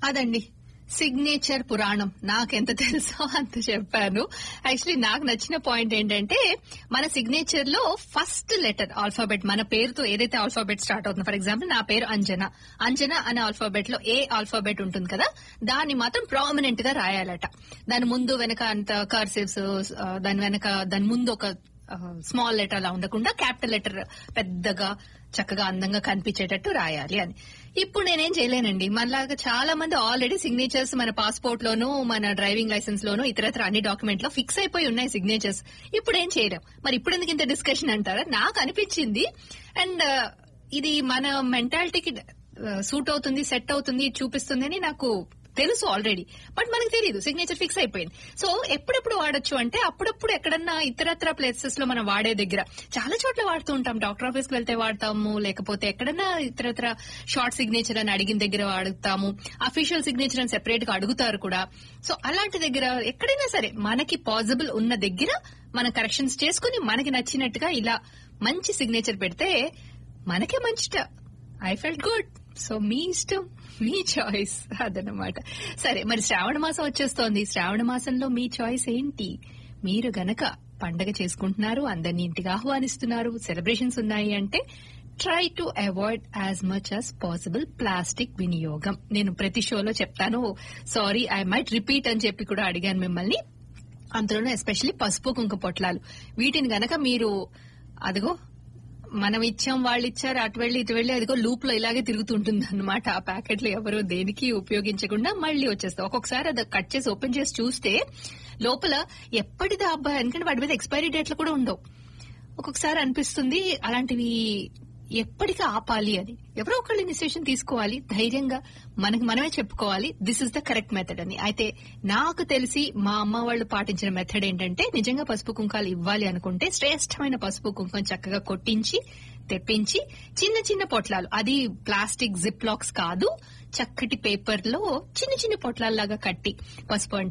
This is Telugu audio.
అదండి సిగ్నేచర్ పురాణం నాకెంత తెలుసో అంత చెప్పాను యాక్చువల్లీ నాకు నచ్చిన పాయింట్ ఏంటంటే మన సిగ్నేచర్ లో ఫస్ట్ లెటర్ ఆల్ఫాబెట్ మన పేరుతో ఏదైతే ఆల్ఫాబెట్ స్టార్ట్ అవుతుంది ఫర్ ఎగ్జాంపుల్ నా పేరు అంజన అంజన అనే ఆల్ఫాబెట్ లో ఏ ఆల్ఫాబెట్ ఉంటుంది కదా దాన్ని మాత్రం ప్రామినెంట్ గా రాయాలట దాని ముందు వెనక అంత కర్సివ్స్ దాని వెనక దాని ముందు ఒక స్మాల్ లెటర్ అలా ఉండకుండా క్యాపిటల్ లెటర్ పెద్దగా చక్కగా అందంగా కనిపించేటట్టు రాయాలి అని ఇప్పుడు నేనేం చేయలేనండి మనలాగా చాలా మంది ఆల్రెడీ సిగ్నేచర్స్ మన పాస్పోర్ట్ లోను మన డ్రైవింగ్ లైసెన్స్ లోను ఇతరత్ర అన్ని డాక్యుమెంట్ లో ఫిక్స్ అయిపోయి ఉన్నాయి సిగ్నేచర్స్ ఇప్పుడు ఏం చేయలేం మరి ఇప్పుడు ఎందుకు ఇంత డిస్కషన్ అంటారా నాకు అనిపించింది అండ్ ఇది మన మెంటాలిటీకి సూట్ అవుతుంది సెట్ అవుతుంది చూపిస్తుంది అని నాకు తెలుసు ఆల్రెడీ బట్ మనకు తెలియదు సిగ్నేచర్ ఫిక్స్ అయిపోయింది సో ఎప్పుడెప్పుడు వాడొచ్చు అంటే అప్పుడప్పుడు ఎక్కడన్నా ఇతరత్ర ప్లేసెస్ లో మనం వాడే దగ్గర చాలా చోట్ల వాడుతూ ఉంటాం డాక్టర్ ఆఫీస్ కి వెళ్తే వాడతాము లేకపోతే ఎక్కడన్నా ఇతరత్ర షార్ట్ సిగ్నేచర్ అని అడిగిన దగ్గర వాడుతాము అఫీషియల్ సిగ్నేచర్ అని సెపరేట్ గా అడుగుతారు కూడా సో అలాంటి దగ్గర ఎక్కడైనా సరే మనకి పాసిబుల్ ఉన్న దగ్గర మనం కరెక్షన్స్ చేసుకుని మనకి నచ్చినట్టుగా ఇలా మంచి సిగ్నేచర్ పెడితే మనకే మంచిట ఐ ఫెల్ట్ గుడ్ సో మీ ఇష్టం మీ చాయిస్ అదనమాట సరే మరి శ్రావణ మాసం వచ్చేస్తోంది శ్రావణ మాసంలో మీ చాయిస్ ఏంటి మీరు గనక పండగ చేసుకుంటున్నారు అందరినీ ఇంటికి ఆహ్వానిస్తున్నారు సెలబ్రేషన్స్ ఉన్నాయి అంటే try to avoid as much as possible plastic వినియోగం నేను ప్రతి షోలో చెప్తాను సారీ ఐ మైట్ రిపీట్ అని చెప్పి కూడా అడిగాను మిమ్మల్ని అందులోనూ ఎస్పెషల్లీ పసుపు కుంక పొట్లాలు వీటిని గనక మీరు అదిగో మనం ఇచ్చాం వాళ్ళు ఇచ్చారు అటు వెళ్ళి ఇటు వెళ్ళి అదిగో లూప్ లో ఇలాగే తిరుగుతుంటుంది అనమాట ఆ ప్యాకెట్లు ఎవరు దేనికి ఉపయోగించకుండా మళ్ళీ వచ్చేస్తాయి ఒక్కొక్కసారి అది కట్ చేసి ఓపెన్ చేసి చూస్తే లోపల ఎప్పటిదా అబ్బాయి ఎందుకంటే వాటి మీద ఎక్స్పైరీ డేట్లు కూడా ఉండవు ఒక్కొక్కసారి అనిపిస్తుంది అలాంటివి ఎప్పటికీ ఆపాలి అని ఎవరో ఒకళ్ళు ఇనిషియేషన్ తీసుకోవాలి ధైర్యంగా మనకి మనమే చెప్పుకోవాలి this is the correct method అని అయితే నాకు తెలిసి మా అమ్మ వాళ్ళు పాటించిన మెథడ్ ఏంటంటే నిజంగా పసుపు కుంకాలు ఇవ్వాలి అనుకుంటే శ్రేష్టమైన పసుపు కుంకం చక్కగా కొట్టించి తెప్పించి చిన్న చిన్న పొట్లాలు అది ప్లాస్టిక్ జిప్ లాక్స్ కాదు చక్కటి పేపర్ లో చిన్న చిన్న పొట్లాల్లాగా కట్టి పసుపు అంటే